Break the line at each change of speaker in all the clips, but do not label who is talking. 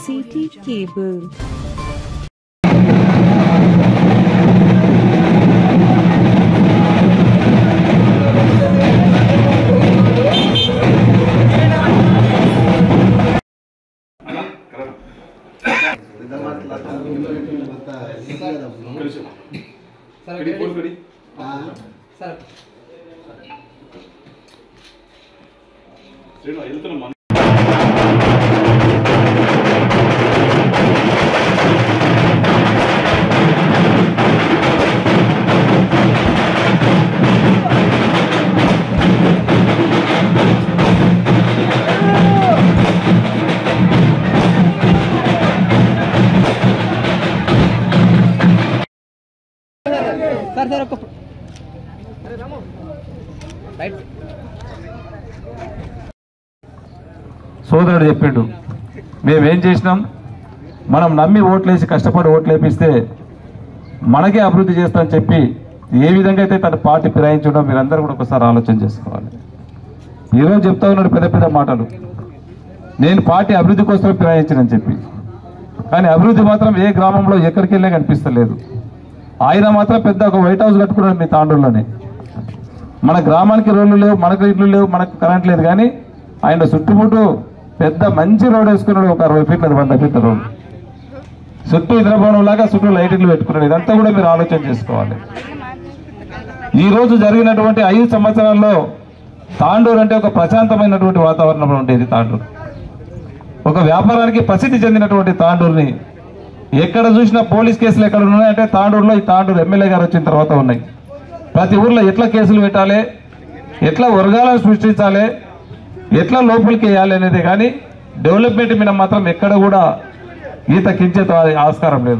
CT cable.
ಕಡಿ phone ಕಡಿ శ్రీను వెళ్తున్నాం
సార్ సార్ ఒక్క రైట్
సోదరుడు చెప్పిండు మేమేం చేసినాం మనం నమ్మి ఓట్లేసి కష్టపడి ఓట్లు వేపిస్తే మనకే అభివృద్ధి చేస్తామని చెప్పి ఏ విధంగా అయితే తన పార్టీ ఫిరాయించడం మీరందరూ కూడా ఒకసారి ఆలోచన చేసుకోవాలి ఈరోజు చెప్తా ఉన్నాడు పెద్ద పెద్ద మాటలు నేను పార్టీ అభివృద్ధి కోసమే ఫిరాయించనని చెప్పి కానీ అభివృద్ధి మాత్రం ఏ గ్రామంలో ఎక్కడికి వెళ్ళే కనిపిస్తలేదు ఆయన మాత్రం పెద్ద ఒక వైట్ హౌస్ కట్టుకున్నాడు మీ తాండూరులోనే మన గ్రామానికి రోడ్లు లేవు మనకు ఇల్లు లేవు మనకు కరెంట్ లేదు కానీ ఆయన చుట్టుముట్టు పెద్ద మంచి రోడ్ వేసుకున్నాడు ఒక అరవై ఫీట్ల వంద ఫీట్ల రోడ్ చుట్టూ ఇంద్రభవనం లాగా చుట్టూ లైటింగ్లు పెట్టుకున్నాడు ఇదంతా కూడా మీరు ఆలోచన చేసుకోవాలి ఈ రోజు జరిగినటువంటి ఐదు సంవత్సరాల్లో తాండూరు అంటే ఒక ప్రశాంతమైనటువంటి వాతావరణంలో ఉండేది తాండూరు ఒక వ్యాపారానికి ప్రసిద్ధి చెందినటువంటి తాండూరుని ఎక్కడ చూసినా పోలీస్ కేసులు ఎక్కడ ఉన్నాయంటే తాండూరులో ఈ తాండూరు ఎమ్మెల్యే గారు వచ్చిన తర్వాత ఉన్నాయి ప్రతి ఊర్లో ఎట్లా కేసులు పెట్టాలి ఎట్లా వర్గాలను సృష్టించాలి ఎట్లా లోపలికి వేయాలి అనేది కానీ డెవలప్మెంట్ మీద మాత్రం ఎక్కడ కూడా ఈత కించేత ఆస్కారం లేదు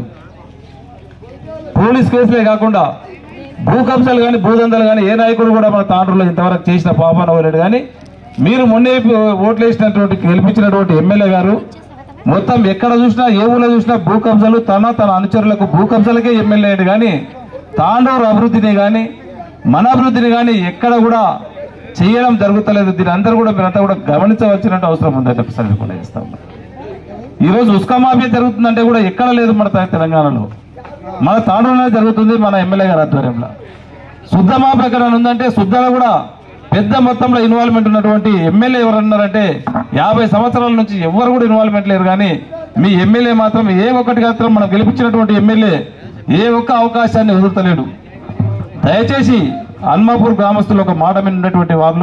పోలీస్ కేసులే కాకుండా భూ కబ్జాలు కానీ భూదందాలు కానీ ఏ నాయకుడు కూడా మన తాండ్రులో ఇంతవరకు చేసిన పాపాన అవ్వలేడు కానీ మీరు మొన్నే ఓట్లు వేసినటువంటి గెలిపించినటువంటి ఎమ్మెల్యే గారు మొత్తం ఎక్కడ చూసినా ఏ ఊళ్ళో చూసినా భూ కబ్జాలు తన తన అనుచరులకు భూ కబ్జాలకే ఎమ్మెల్యే అయ్యాడు కానీ తాండూరు అభివృద్ధిని కానీ మన అభివృద్ధిని కానీ ఎక్కడ కూడా చేయడం జరుగుతలేదు దీని అందరూ కూడా మీరంతా కూడా గమనించవలసినట్టు అవసరం ఉందని చెప్పి కూడా చేస్తా ఉన్నాం ఈరోజు ఉస్కా మాఫియా జరుగుతుందంటే కూడా ఎక్కడ లేదు మన త- తెలంగాణలో మన తాండూరులోనే జరుగుతుంది మన ఎమ్మెల్యే గారి ఆధ్వర్యంలో శుద్ధ మాఫియా ఉందంటే శుద్ధలో కూడా పెద్ద మొత్తంలో ఇన్వాల్వ్మెంట్ ఉన్నటువంటి ఎమ్మెల్యే ఎవరు అన్నారంటే యాభై సంవత్సరాల నుంచి ఎవరు కూడా ఇన్వాల్వ్మెంట్ లేరు కానీ మీ ఎమ్మెల్యే మాత్రం ఏ ఒక్కటి మాత్రం మనం గెలిపించినటువంటి ఎమ్మెల్యే ఏ ఒక్క అవకాశాన్ని వదులుతలేడు దయచేసి హన్మాపూర్ గ్రామస్తులు ఒక మాట మీద ఉన్నటువంటి వాళ్ళు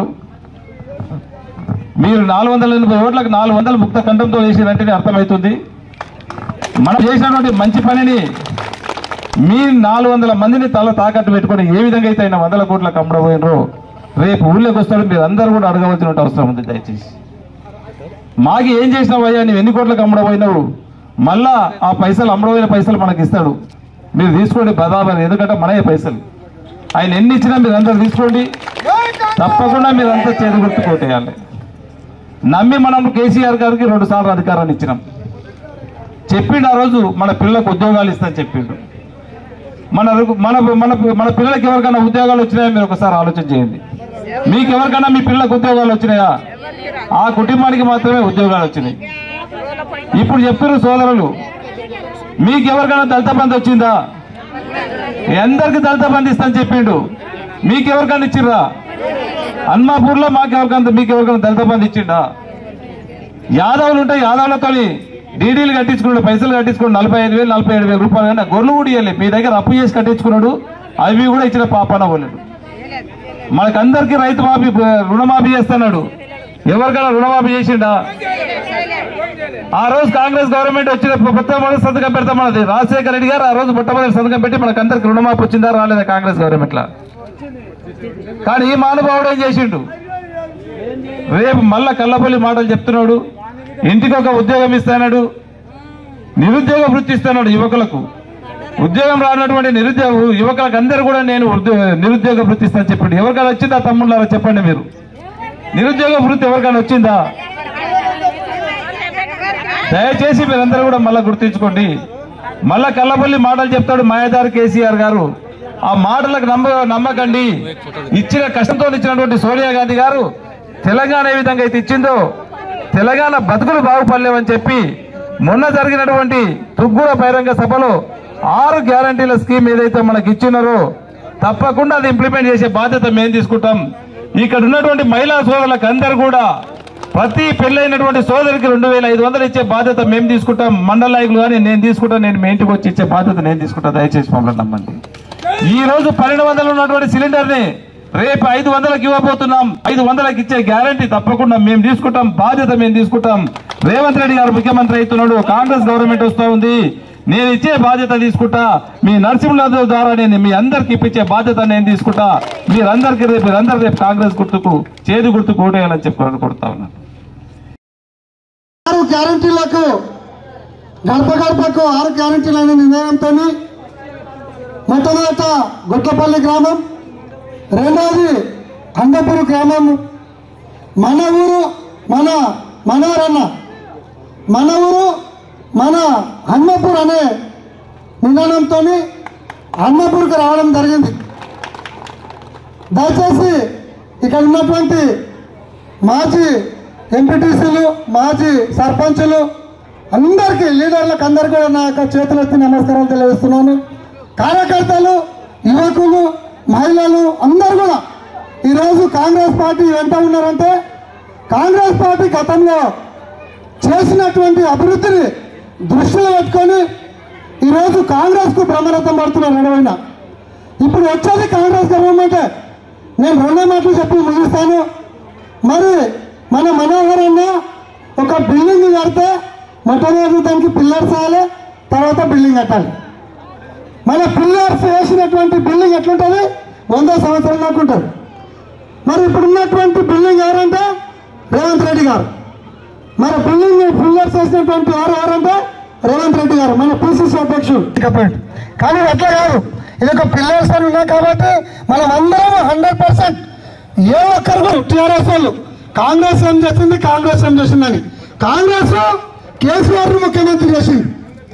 మీరు నాలుగు వందల ఎనభై ఓట్లకు నాలుగు వందల ముక్త కంఠంతో చేసిరంటేనే అర్థమవుతుంది మనం చేసినటువంటి మంచి పనిని మీ నాలుగు వందల మందిని తల తాకట్టు పెట్టుకొని ఏ విధంగా అయితే ఆయన వందల కోట్లకు అమ్మడబోయినరో రేపు ఊళ్ళోకి వస్తాడు మీరు అందరూ కూడా అడగవలసిన అవసరం ఉంది దయచేసి మాకి ఏం చేసినావు అయ్యా నువ్వు ఎన్ని కోట్లకు అమ్మడబోయినావు మళ్ళా ఆ పైసలు అమ్మడబోయిన పైసలు మనకి ఇస్తాడు మీరు తీసుకోండి బదాబర్ ఎందుకంటే మనయే పైసలు ఆయన ఎన్ని ఇచ్చినా మీరు అందరు తీసుకోండి తప్పకుండా మీరు అంతా చేతి గుర్తు కొట్టేయాలి నమ్మి మనం కేసీఆర్ గారికి రెండు సార్లు అధికారాన్ని ఇచ్చినాం చెప్పిండు ఆ రోజు మన పిల్లలకు ఉద్యోగాలు ఇస్తాను చెప్పిండు మన మన మన మన పిల్లలకి ఎవరికైనా ఉద్యోగాలు వచ్చినాయా మీరు ఒకసారి ఆలోచన చేయండి మీకు ఎవరికైనా మీ పిల్లలకు ఉద్యోగాలు వచ్చినాయా ఆ కుటుంబానికి మాత్రమే ఉద్యోగాలు వచ్చినాయి ఇప్పుడు చెప్పారు సోదరులు మీకు ఎవరికైనా దళిత బంధు వచ్చిందా అందరికి దళిత బంధు ఇస్తాను చెప్పిండు మీకు ఎవరికైనా ఇచ్చిర్రా హన్మాపూర్లో మాకు ఎవరికైనా మీకు ఎవరికైనా దళిత బంధు ఇచ్చిండా యాదవులు ఉంటే యాదవులతో డీడీలు కట్టించుకున్నాడు పైసలు కట్టించుకున్నాడు నలభై ఐదు వేలు నలభై ఏడు వేల రూపాయలు కానీ గొర్రెలు కూడా ఇవ్వాలి మీ దగ్గర అప్పు చేసి కట్టించుకున్నాడు అవి కూడా ఇచ్చిన పాపాన పోలేడు మనకందరికి రైతు మాఫీ రుణమాఫీ చేస్తున్నాడు ఎవరికైనా రుణమాఫీ చేసిండా ఆ రోజు కాంగ్రెస్ గవర్నమెంట్ వచ్చిన మొట్టమొదటి సంతకం పెడతాం మనది రాజశేఖర రెడ్డి గారు ఆ రోజు మొట్టమొదటి సంతకం పెట్టి మనకందరికి రుణమాఫీ వచ్చిందా రాలేదా కాంగ్రెస్ గవర్నమెంట్ లా కానీ ఈ మహానుభావుడు ఏం చేసిండు రేపు మళ్ళా కల్లపల్లి మాటలు చెప్తున్నాడు ఇంటికి ఒక ఉద్యోగం ఇస్తాడు నిరుద్యోగ వృత్తి ఇస్తున్నాడు యువకులకు ఉద్యోగం రానటువంటి నిరుద్యోగ యువకులకు అందరూ కూడా నేను ఉద్యో- నిరుద్యోగ వృత్తి ఇస్తాను చెప్పండి ఎవరికైనా వచ్చిందా తమ్ముళ్ళారా చెప్పండి మీరు నిరుద్యోగ వృత్తి ఎవరికైనా వచ్చిందా దయచేసి మీరందరూ కూడా మళ్ళా గుర్తించుకోండి మళ్ళా కల్లపల్లి మాటలు చెప్తాడు మాయదారి కేసీఆర్ గారు ఆ మాటలకు నమ్మ నమ్మకండి ఇచ్చిన కష్టంతో ఇచ్చినటువంటి సోనియా గాంధీ గారు తెలంగాణ ఏ విధంగా అయితే ఇచ్చిందో తెలంగాణ బతుకులు బాగుపడలేవని చెప్పి మొన్న జరిగినటువంటి తుగ్గూర బహిరంగ సభలో ఆరు గ్యారంటీల స్కీమ్ ఏదైతే మనకి ఇచ్చినారో తప్పకుండా అది ఇంప్లిమెంట్ చేసే బాధ్యత మేము తీసుకుంటాం ఇక్కడ ఉన్నటువంటి మహిళా సోదరులకు అందరు కూడా ప్రతి పెళ్ళైనటువంటి సోదరికి రెండు వేల ఐదు వందలు ఇచ్చే బాధ్యత మేము తీసుకుంటాం మండల నాయకులు కానీ నేను తీసుకుంటాను నేను మీ ఇంటికి వచ్చి ఇచ్చే బాధ్యత నేను తీసుకుంటాను దయచేసి మమ్మల్ని నమ్మండి ఈ రోజు పన్నెండు వందలు ఉన్నటువంటి సిలిండర్ ని రేపు ఐదు వందలకు ఇవ్వబోతున్నాం ఐదు వందలకు ఇచ్చే గ్యారంటీ తప్పకుండా మేము తీసుకుంటాం బాధ్యత మేము తీసుకుంటాం రేవంత్ రెడ్డి గారు ముఖ్యమంత్రి అవుతున్నాడు కాంగ్రెస్ గవర్నమెంట్ వస్తా ఉంది నేను ఇచ్చే బాధ్యత తీసుకుంటా మీ నరసింహరాజు ద్వారా నేను మీ అందరికి ఇప్పించే బాధ్యత నేను తీసుకుంటా మీరందరికీ రేపు మీరందరూ రేపు కాంగ్రెస్ గుర్తుకు చేదు గుర్తుకు ఓటేయాలని చెప్పి కొడతా ఉన్నాను
ఆరు గ్యారంటీలకు గడప గడపకు ఆరు గ్యారంటీలు అనే నిర్ణయంతో మొట్టమొదట గుట్లపల్లి గ్రామం రెండవది అండపూర్ గ్రామం మన ఊరు మన మనవరన్న మన ఊరు మన హన్మపూర్ అనే నినాదంతో హన్మపూర్కి రావడం జరిగింది దయచేసి ఇక్కడ ఉన్నటువంటి మాజీ ఎంపీటీసీలు మాజీ సర్పంచులు అందరికీ లీడర్లకు అందరికీ కూడా నా యొక్క చేతులెత్తి నమస్కారం తెలియజేస్తున్నాను కార్యకర్తలు యువకులు మహిళలు అందరూ కూడా ఈరోజు కాంగ్రెస్ పార్టీ వెంట ఉన్నారంటే కాంగ్రెస్ పార్టీ గతంలో చేసినటువంటి అభివృద్ధిని దృష్టిలో పెట్టుకొని ఈరోజు కాంగ్రెస్కు బ్రహ్మరథం పడుతున్నారు నడవైన ఇప్పుడు వచ్చేది కాంగ్రెస్ గవర్నమెంటే నేను రెండే మాటలు చెప్పి ముగిస్తాను మరి మన మనోహర్ అన్న ఒక బిల్డింగ్ కడితే మొట్టమొదటి దానికి పిల్లర్స్ వేయాలి తర్వాత బిల్డింగ్ కట్టాలి మన పిల్లర్స్ వేసినటువంటి బిల్డింగ్ ఎట్లుంటుంది వంద సంవత్సరాల దాకా ఉంటుంది మరి ఇప్పుడు ఉన్నటువంటి బిల్డింగ్ ఎవరంటే రేవంత్ రెడ్డి గారు మరి బిల్డింగ్ పిల్లర్స్ వేసినటువంటి వారు ఎవరంటే రేవంత్ రెడ్డి గారు మన పిసిసి అధ్యక్షుడు చెప్పండి కానీ అట్లా కాదు ఇది ఒక పిల్లర్స్ అని ఉన్నాయి కాబట్టి మనం అందరం హండ్రెడ్ పర్సెంట్ ఏ ఒక్కరు టీఆర్ఎస్ వాళ్ళు కాంగ్రెస్ ఏం చేసింది కాంగ్రెస్ ఏం చేసిందని కాంగ్రెస్ కేసీఆర్ ముఖ్యమంత్రి చేసింది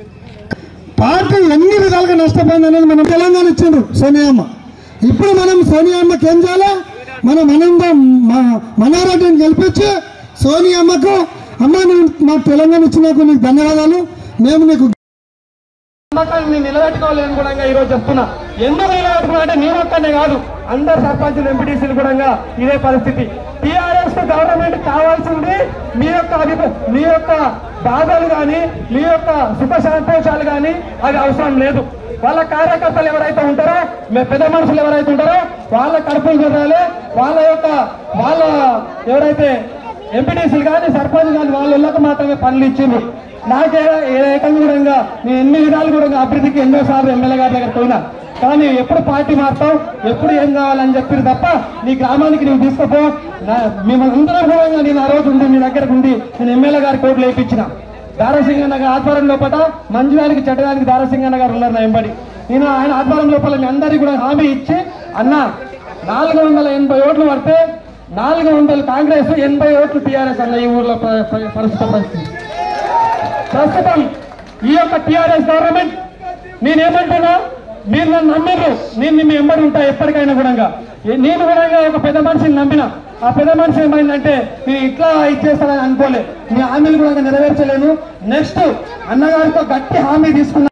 పార్టీ ఎన్ని విధాలుగా నష్టపోయింది అనేది మనం తెలంగాణ ఇచ్చిండ్రు సోనియామ్మ ఇప్పుడు మనం సోనియామ్మకి ఏం చేయాలి మనం మనందరం మనారెడ్డిని గెలిపించి సోనియామ్మకు అమ్మ నువ్వు మాకు తెలంగాణ ఇచ్చినందుకు నీకు ధన్యవాదాలు మేము నీకు
నమ్మకాన్ని నిలబెట్టుకోవాలని కూడా ఈ రోజు చెప్తున్నా ఎందుకు నిలబెట్టుకున్నా అంటే నేను ఒక్కనే కాదు అందరు సర్పంచులు ఎంపీటీసీలు కూడా ఇదే పరిస్థితి టీఆర్ఎస్ గవర్నమెంట్ కావాల్సింది మీ యొక్క అభిప్రాయం మీ యొక్క బాధలు కానీ మీ యొక్క సుఖ సంతోషాలు కానీ అది అవసరం లేదు వాళ్ళ కార్యకర్తలు ఎవరైతే ఉంటారో మీ పెద్ద మనుషులు ఎవరైతే ఉంటారో వాళ్ళ కడుపులు చూడాలి వాళ్ళ యొక్క వాళ్ళ ఎవరైతే ఎంపీటీసీలు కానీ సర్పంచ్ కానీ వాళ్ళకి మాత్రమే పనులు ఇచ్చింది నాకే ఏ రకంగా కూడా నేను ఎన్ని విధాలు కూడా అభివృద్ధికి ఎన్నో సార్లు ఎమ్మెల్యే గారి దగ్గర పోయినా కానీ ఎప్పుడు పార్టీ మారుతావు ఎప్పుడు ఏం కావాలని చెప్పిన తప్ప నీ గ్రామానికి నువ్వు తీసుకుపో నా- మిమ్మల్ని అందరూ కూడా నేను ఆ రోజు ఉండి మీ దగ్గరకు ఉండి నేను ఎమ్మెల్యే గారి కోట్లు వేయించిన దారాసింగన్న గారి ఆధ్వర్యం లోపల మంజుగారికి చెడ్డడానికి దారాసింగన్న గారు ఉన్నారు నా వెంబడి నేను ఆయన ఆధ్వర్యం లోపల మీ అందరికీ కూడా హామీ ఇచ్చి అన్న నాలుగు వందల ఎనభై ఓట్లు పడితే నాలుగు వందలు కాంగ్రెస్ ఎనభై ఓట్లు టీఆర్ఎస్ అన్న ఈ ఊర్లో ప్ర- ప్ర- ప్రస్తుత పరిస్థితి ప్రస్తుతం ఈ యొక్క టీఆర్ఎస్ గవర్నమెంట్ నేనేమంటున్నా మీరు నన్ను నమ్మరు నేను మీ ఎంబడి ఉంటా ఎప్పటికైనా కూడా నేను కూడా ఒక పెద్ద మనిషిని నమ్మిన ఆ పెద్ద మనిషి ఏమైందంటే నేను ఇట్లా ఇచ్చేస్తానని అనుకోలే మీ హామీలు కూడా నెరవేర్చలేను నెక్స్ట్ అన్నగారితో గట్టి హామీ తీసుకున్నా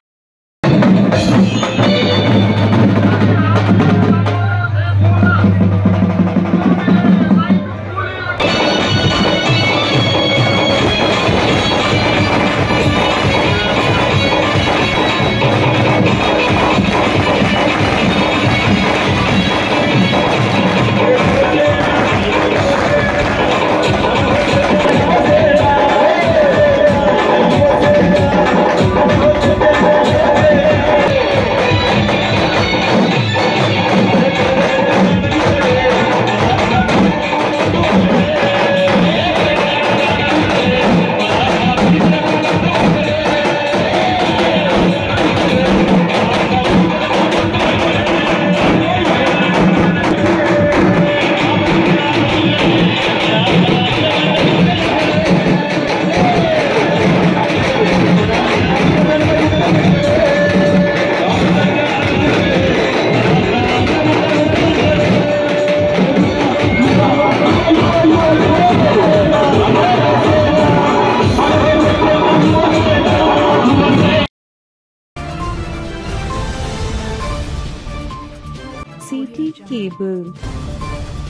CT Cable.